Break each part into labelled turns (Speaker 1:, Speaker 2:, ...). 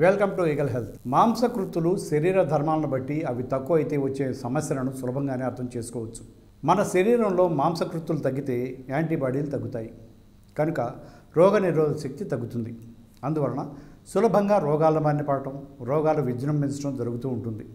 Speaker 1: Welcome to eagle health మాంసకృతులు శరీర ధర్మాలను బట్టి అవి తక్కువ అయితే వచ్చే సమస్యలను సులభంగానే అర్థం చేసుకోవచ్చు మన శరీరంలో మాంసకృతులు తగ్గితే యాంటీబాడీలు తగ్గుతాయి కనుక రోగ నిరోధక శక్తి తగ్గుతుంది అందువలన సులభంగా రోగాల బారిన పడటం రోగాలు విజృంభించడం జరుగుతూ ఉంటుంది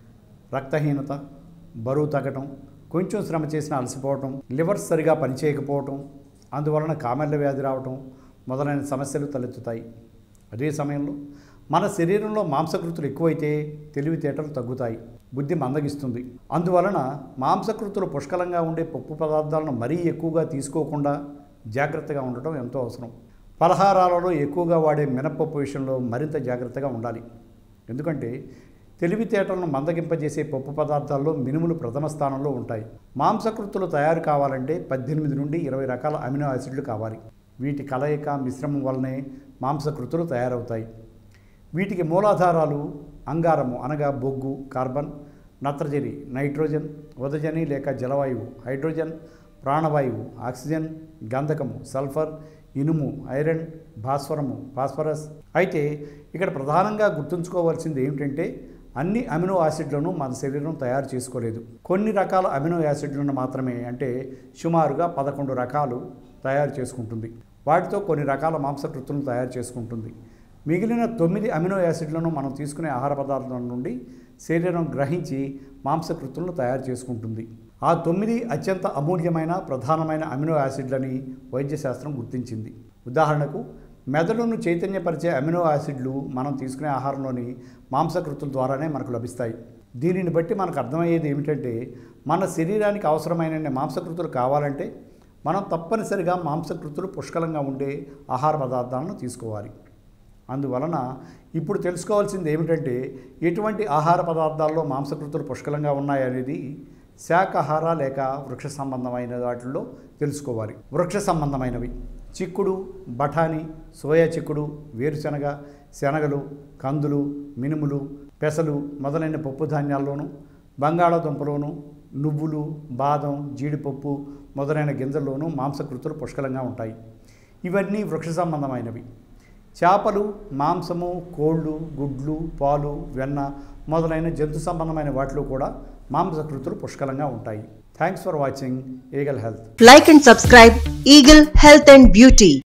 Speaker 1: రక్తహీనత బరువు తగ్గటం కొంచెం శ్రమ చేసిన అలసిపోవటం లివర్ సరిగా పనిచేయకపోవటం అందువలన కామెర్ల వ్యాధి రావటం మొదలైన సమస్యలు తలెత్తుతాయి అదే సమయంలో మన శరీరంలో మాంసకృతులు ఎక్కువైతే తెలివితేటలు తగ్గుతాయి బుద్ధి మందగిస్తుంది అందువలన మాంసకృతులు పుష్కలంగా ఉండే పప్పు పదార్థాలను మరీ ఎక్కువగా తీసుకోకుండా జాగ్రత్తగా ఉండటం ఎంతో అవసరం పలహారాలలో ఎక్కువగా వాడే మినపప్పు విషయంలో మరింత జాగ్రత్తగా ఉండాలి ఎందుకంటే తెలివితేటలను మందగింపజేసే పప్పు పదార్థాల్లో మినుములు ప్రథమ స్థానంలో ఉంటాయి మాంసకృతులు తయారు కావాలంటే పద్దెనిమిది నుండి ఇరవై రకాల అమినో యాసిడ్లు కావాలి వీటి కలయిక మిశ్రమం వల్లనే మాంసకృతులు తయారవుతాయి వీటికి మూలాధారాలు అంగారము అనగా బొగ్గు కార్బన్ నత్రజని నైట్రోజన్ ఉదజని లేక జలవాయువు హైడ్రోజన్ ప్రాణవాయువు ఆక్సిజన్ గంధకము సల్ఫర్ ఇనుము ఐరన్ భాస్వరము ఫాస్ఫరస్ అయితే ఇక్కడ ప్రధానంగా గుర్తుంచుకోవాల్సింది ఏమిటంటే అన్ని అమినో యాసిడ్లను మన శరీరం తయారు చేసుకోలేదు కొన్ని రకాల అమినో యాసిడ్లను మాత్రమే అంటే సుమారుగా పదకొండు రకాలు తయారు చేసుకుంటుంది వాటితో కొన్ని రకాల మాంసకృతులను తయారు చేసుకుంటుంది మిగిలిన తొమ్మిది అమినో యాసిడ్లను మనం తీసుకునే ఆహార పదార్థాల నుండి శరీరం గ్రహించి మాంసకృతులను తయారు చేసుకుంటుంది ఆ తొమ్మిది అత్యంత అమూల్యమైన ప్రధానమైన అమినో యాసిడ్లని వైద్యశాస్త్రం గుర్తించింది ఉదాహరణకు మెదడును చైతన్యపరిచే అమినో యాసిడ్లు మనం తీసుకునే ఆహారంలోని మాంసకృతుల ద్వారానే మనకు లభిస్తాయి దీనిని బట్టి మనకు అర్థమయ్యేది ఏమిటంటే మన శరీరానికి అవసరమైన మాంసకృతులు కావాలంటే మనం తప్పనిసరిగా మాంసకృతులు పుష్కలంగా ఉండే ఆహార పదార్థాలను తీసుకోవాలి అందువలన ఇప్పుడు తెలుసుకోవాల్సింది ఏమిటంటే ఎటువంటి ఆహార పదార్థాల్లో మాంసకృతులు పుష్కలంగా ఉన్నాయనేది శాకాహార లేక వృక్ష సంబంధమైన వాటిల్లో తెలుసుకోవాలి వృక్ష సంబంధమైనవి చిక్కుడు బఠానీ సోయా చిక్కుడు వేరుశనగ శనగలు కందులు మినుములు పెసలు మొదలైన పప్పు ధాన్యాల్లోనూ బంగాళాదుంపలోను నువ్వులు బాదం జీడిపప్పు మొదలైన గింజల్లోనూ మాంసకృతులు పుష్కలంగా ఉంటాయి ఇవన్నీ వృక్ష సంబంధమైనవి చేపలు మాంసము కోళ్ళు గుడ్లు పాలు వెన్న మొదలైన జంతు సంబంధమైన వాటిలో కూడా మాంసకృతులు పుష్కలంగా ఉంటాయి thanks for watching Eagle Health
Speaker 2: Like and subscribe Eagle Health and Beauty.